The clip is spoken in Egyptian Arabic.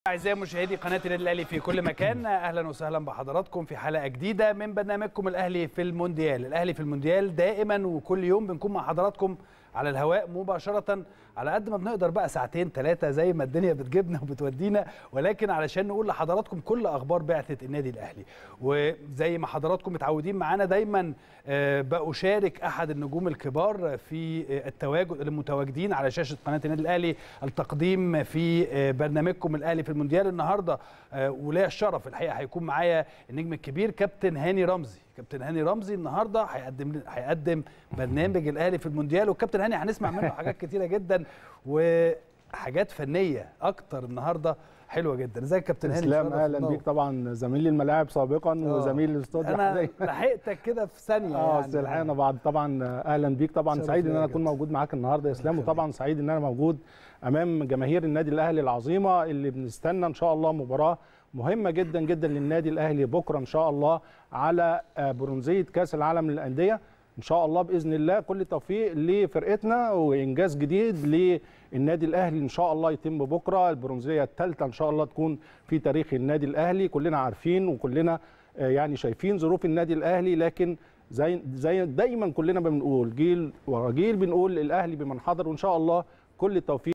أعزائي مشاهدي قناة النادي الأهلي في كل مكان أهلا وسهلا بحضراتكم في حلقة جديدة من برنامجكم الأهلي في المونديال الأهلي في المونديال دائما وكل يوم بنكون مع حضراتكم على الهواء مباشرة على قد ما بنقدر بقى ساعتين ثلاثة زي ما الدنيا بتجيبنا وبتودينا ولكن علشان نقول لحضراتكم كل أخبار بعثة النادي الأهلي وزي ما حضراتكم متعودين معانا دايما بأشارك أحد النجوم الكبار في التواجد المتواجدين على شاشة قناة النادي الأهلي التقديم في برنامجكم الأهلي في المونديال النهاردة وليا الشرف الحقيقة هيكون معايا النجم الكبير كابتن هاني رمزي كابتن هاني رمزي النهارده هيقدم هيقدم برنامج الاهلي في المونديال والكابتن هاني هنسمع منه حاجات كتيره جدا وحاجات فنيه اكتر النهارده حلوه جدا ازيك كابتن هاني اسلام اهلا بيك طبعا زميل الملاعب سابقا وزميل الاستوديو انا لحقتك كده في ثانيه اه يعني لحقنا بعض طبعا اهلا بيك طبعا سعيد ان انا اكون موجود معاك النهارده يا اسلام وطبعا سعيد ان انا موجود امام جماهير النادي الاهلي العظيمه اللي بنستنى ان شاء الله مباراه مهمه جدا جدا للنادي الاهلي بكره ان شاء الله على برونزيه كاس العالم للانديه ان شاء الله باذن الله كل التوفيق لفرقتنا وانجاز جديد للنادي الاهلي ان شاء الله يتم بكره البرونزيه الثالثه ان شاء الله تكون في تاريخ النادي الاهلي كلنا عارفين وكلنا يعني شايفين ظروف النادي الاهلي لكن زي زي دايما كلنا بنقول جيل ورا جيل بنقول الاهلي بمن حضر وان شاء الله كل التوفيق